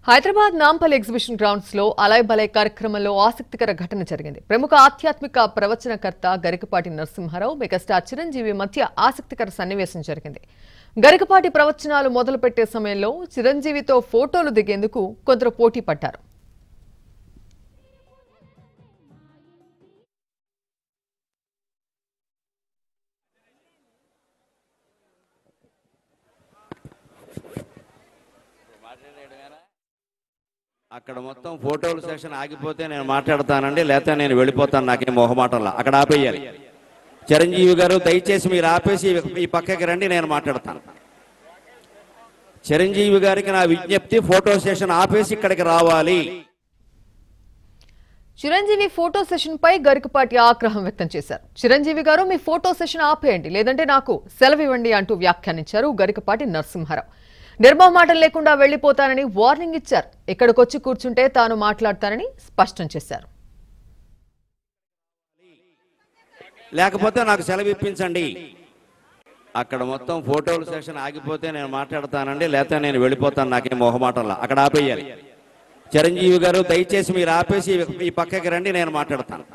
Hyderabad Nampally exhibition grounds లో అలయ్ బలయ్ కార్యక్రమంలో ఆసక్తికర ఘటన జరిగింది ప్రముఖ ఆధ్యాత్మిక ప్రవచనకర్త గరికపాటి నరసింహారావు మెగాస్టార్ చిరంజీవి మధ్య ఆసక్తికర సన్నివేశం జరిగింది గరికపాటి ప్రవచనాలు మొదలుపెట్టే సమయంలో చిరంజీవితో ఫోటోలు దిగేందుకు కొందరు పోటీ పడ్డారు అక్కడ మొత్తం ఫోటోల సెషన్ ఆగిపోతే నేను మాట్లాడతానండి లేకపోతే నేను వెళ్ళిపోతాను నాకేం మొహమాటంలా అక్కడ ఆపేయాలి చిరంజీవి గారు దయచేసి మీరు ఆపేసి ఈ పక్కకి రండి నేను మాట్లాడతాను చిరంజీవి గారికి నా విజ్ఞప్తి ఫోటో సెషన్ ఆపేసి ఇక్కడికి రావాలి చిరంజీవి ఫోటో సెషన్ పై గరికపాటి ఆగ్రహం వ్యక్తం చేశారు చిరంజీవి గారు మీ ఫోటో సెషన్ ఆపేయండి లేదంటే నాకు సెలవు ఇవ్వండి అంటూ వ్యాఖ్యానించారు గరికపాటి నరసింహారావు నిర్మోహమాటం లేకుండా వెళ్లిపోతానని వార్నింగ్ ఇచ్చారు ఇక్కడికొచ్చి కూర్చుంటే తాను మాట్లాడతానని స్పష్టం చేశారు లేకపోతే నాకు సెలవు ఇప్పించండి అక్కడ మొత్తం ఫోటోల సెషన్ ఆగిపోతే నేను మాట్లాడతానండి లేకపోతే నేను వెళ్ళిపోతాను నాకేం మొహమాటంలా అక్కడ ఆపేయాలి చిరంజీవి గారు దయచేసి మీరు ఆపేసి ఈ పక్కకి రండి నేను మాట్లాడతాను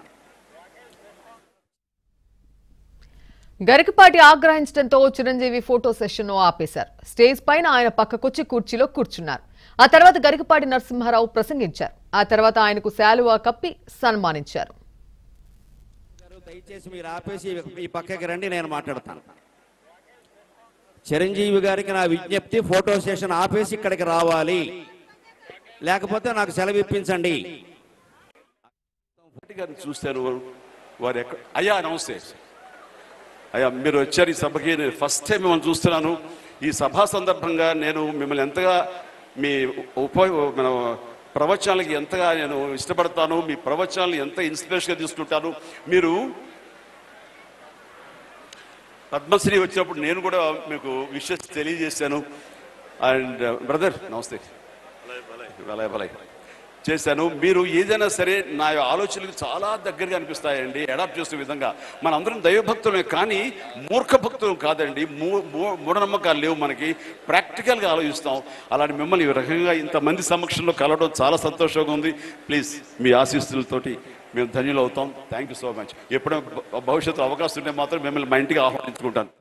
గరికపాటి ఆగ్రహించడంతో చిరంజీవి ఫోటో సెషన్ ను ఆపేశారు స్టేజ్ పైన ఆయన పక్కకొచ్చి కుర్చీలో కూర్చున్నారు ఆ తర్వాత గరికపాటి నరసింహారావు ప్రసంగించారు ఆ తర్వాత ఆయనకు శాలువా కప్పి సన్మానించారు దయచేసి మీరు ఆపేసి ఈ పక్కకి రండి నేను మాట్లాడతాను చిరంజీవి గారికి నా విజ్ఞప్తి ఫోటో సెషన్ ఆపేసి ఇక్కడికి రావాలి లేకపోతే నాకు సెలవు ఇప్పించండి భట్టి గారిని చూశాను వారు ఎక్కడ అయ్యా నమస్తే అయ్యా మీరు వచ్చారు ఈ సభకి నేను ఫస్ట్ టైం మిమ్మల్ని చూస్తున్నాను ఈ సభా సందర్భంగా నేను మిమ్మల్ని ఎంతగా మీ ఉప మన ప్రవచనాలకి ఎంతగా నేను ఇష్టపడతాను మీ ప్రవచనాలు ఎంత ఇన్స్పిరేషన్గా తీసుకుంటాను మీరు పద్మశ్రీ వచ్చినప్పుడు నేను కూడా మీకు విషెస్ తెలియజేశాను అండ్ బ్రదర్ నమస్తే భలే భలే చేశాను మీరు ఏదైనా సరే నా ఆలోచనలకు చాలా దగ్గరగా అనిపిస్తాయండి అడాప్ట్ చేసే విధంగా మన అందరం దైవభక్తులమే కానీ మూర్ఖ భక్తులు కాదండి మూ- మూ- మూఢనమ్మకాలు లేవు మనకి ప్రాక్టికల్గా ఆలోచిస్తాం అలాంటి మిమ్మల్ని ఈ రకంగా ఇంతమంది సమక్షంలో కలవడం చాలా సంతోషంగా ఉంది ప్లీజ్ మీ ఆశీస్సులతోటి మేము ధన్యులు అవుతాం థ్యాంక్ యూ సో మచ్ ఎప్పుడైనా భ- భవిష్యత్తులో అవకాశం ఉంటే మాత్రం మిమ్మల్ని మా ఇంటికి ఆహ్వానించుకుంటాను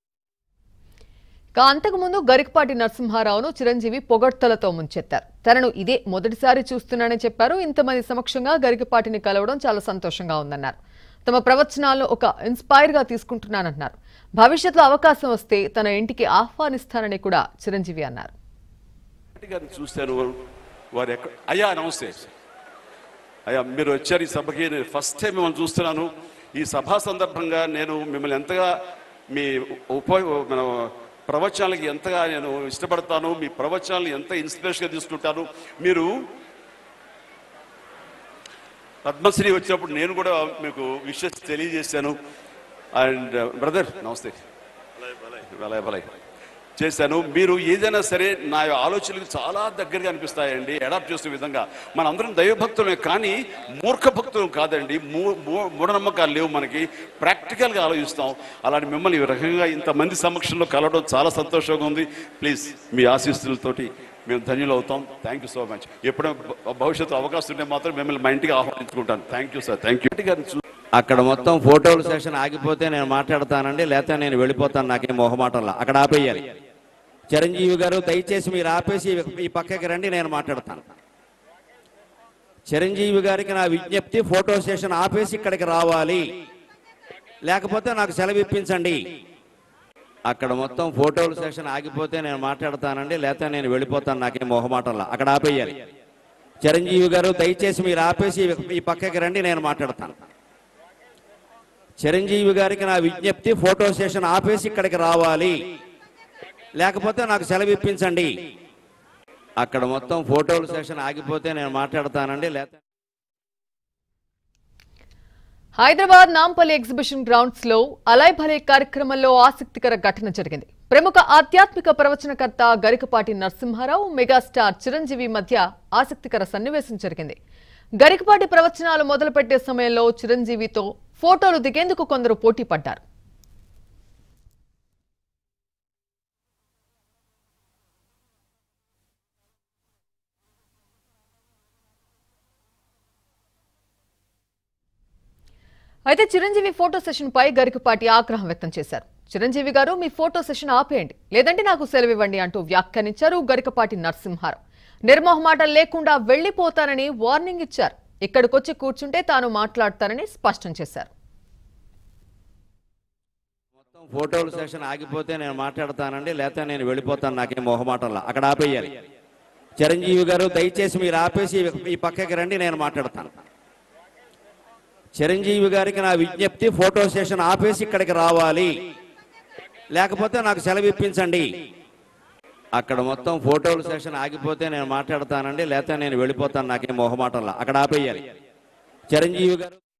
ఇక అంతకుముందు గరికపాటి నరసింహారావును చిరంజీవి పొగడ్తలతో ముంచెత్తారు తనను ఇదే మొదటిసారి చూస్తున్నానని చెప్పారు ఇంతమంది సమక్షంగా గరికపాటిని కలవడం చాలా సంతోషంగా ఉందన్నారు తమ ప్రవచనాలను ఒక ఇన్స్పైర్ గా తీసుకుంటున్నానన్నారు భవిష్యత్తులో అవకాశం వస్తే తన ఇంటికి ఆహ్వానిస్తానని కూడా చిరంజీవి అన్నారు భట్టి గారిని చూశాను వారు ఎక్కడ అయ్యా నమస్తే అయ్యా మీరు వచ్చారు ఈ సభకి నేను ఫస్ట్ టైం మిమ్మల్ని చూస్తున్నాను ఈ సభా సందర్భంగా నేను మిమ్మల్ని ఎంతగా మీ ఉప మన ప్రవచనాలకి ఎంతగా నేను ఇష్టపడతాను మీ ప్రవచనాలు ఎంత ఇన్స్పిరేషన్గా తీసుకుంటాను మీరు పద్మశ్రీ వచ్చినప్పుడు నేను కూడా మీకు విషెస్ తెలియజేశాను అండ్ బ్రదర్ నమస్తే భలే భలే చేశాను మీరు ఏదైనా సరే నా ఆలోచనలకు చాలా దగ్గరగా అనిపిస్తాయండి అడాప్ట్ చేసే విధంగా మన అందరం దైవభక్తులమే కానీ మూర్ఖ భక్తులు కాదండి మూ- మూ- మూఢనమ్మకాలు లేవు మనకి ప్రాక్టికల్గా ఆలోచిస్తాం అలాంటి మిమ్మల్ని ఈ రకంగా ఇంతమంది సమక్షంలో కలవడం చాలా సంతోషంగా ఉంది ప్లీజ్ మీ ఆశీస్సులతోటి మేము ధన్యులు అవుతాం థ్యాంక్ యూ సో మచ్ ఎప్పుడైనా భ- భవిష్యత్తులో అవకాశం ఉంటే మాత్రం మిమ్మల్ని మా ఇంటికి ఆహ్వానించుకుంటాను thank you sir thank you గారిని చూ- అక్కడ మొత్తం ఫోటోల సెషన్ ఆగిపోతే నేను మాట్లాడతానండి లేకపోతే నేను వెళ్ళిపోతాను నాకేం మొహమాటంలా అక్కడ ఆపేయాలి చిరంజీవి గారు దయచేసి మీరు ఆపేసి ఈ పక్కకి రండి నేను మాట్లాడతాను చిరంజీవి గారికి నా విజ్ఞప్తి ఫోటో సెషన్ ఆపేసి ఇక్కడికి రావాలి లేకపోతే నాకు సెలవు ఇప్పించండి అక్కడ మొత్తం ఫోటోల సెషన్ ఆగిపోతే నేను మాట్లాడతానండి లేకపోతే నేను వెళ్ళిపోతాను నాకేం మొహమాటంలా అక్కడ ఆపేయాలి చిరంజీవి గారు దయచేసి మీరు ఆపేసి ఈ పక్కకి రండి నేను మాట్లాడతాను చిరంజీవి గారికి నా విజ్ఞప్తి ఫోటో సెషన్ ఆపేసి ఇక్కడికి రావాలి లేకపోతే నాకు సెలవు ఇప్పించండి అక్కడ మొత్తం ఫోటోల సెషన్ ఆగిపోతే నేను మాట్లాడతానండి లేకపోతే హైదరాబాద్ నాంపల్లి ఎగ్జిబిషన్ గ్రౌండ్స్ లో అలయ్ భలే కార్యక్రమంలో ఆసక్తికర ఘటన జరిగింది ప్రముఖ ఆధ్యాత్మిక ప్రవచనకర్త గరికపాటి నరసింహారావు మెగాస్టార్ చిరంజీవి మధ్య ఆసక్తికర సన్నివేశం జరిగింది గరికపాటి ప్రవచనాలు మొదలుపెట్టే సమయంలో చిరంజీవితో ఫోటోలు దిగేందుకు కొందరు పోటీ పడ్డారు అయితే చిరంజీవి ఫోటో సెషన్ పై గరికపాటి ఆగ్రహం వ్యక్తం చేశారు చిరంజీవి గారు మీ ఫోటో సెషన్ ఆపేయండి లేదంటే నాకు సెలవు ఇవ్వండి అంటూ వ్యాఖ్యానించారు గరికపాటి నరసింహారావు నిర్మోహమాటం లేకుండా వెళ్లిపోతానని వార్నింగ్ ఇచ్చారు ఇక్కడికొచ్చి కూర్చుంటే తాను మాట్లాడతానని స్పష్టం చేశారు మొత్తం ఫోటోల సెషన్ ఆగిపోతే నేను మాట్లాడతానండి లేకపోతే నేను వెళ్ళిపోతాను నాకేం మొహమాటంలా అక్కడ ఆపేయాలి చిరంజీవి గారు దయచేసి మీరు ఆపేసి ఈ పక్కకి రండి నేను మాట్లాడతాను చిరంజీవి గారికి నా విజ్ఞప్తి ఫోటో సెషన్ ఆపేసి ఇక్కడికి రావాలి లేకపోతే నాకు సెలవు ఇప్పించండి అక్కడ మొత్తం ఫోటోల సెషన్ ఆగిపోతే నేను మాట్లాడతానండి లేకపోతే నేను వెళ్ళిపోతాను నాకేం మొహమాటంలా అక్కడ ఆపేయాలి చిరంజీవి గారు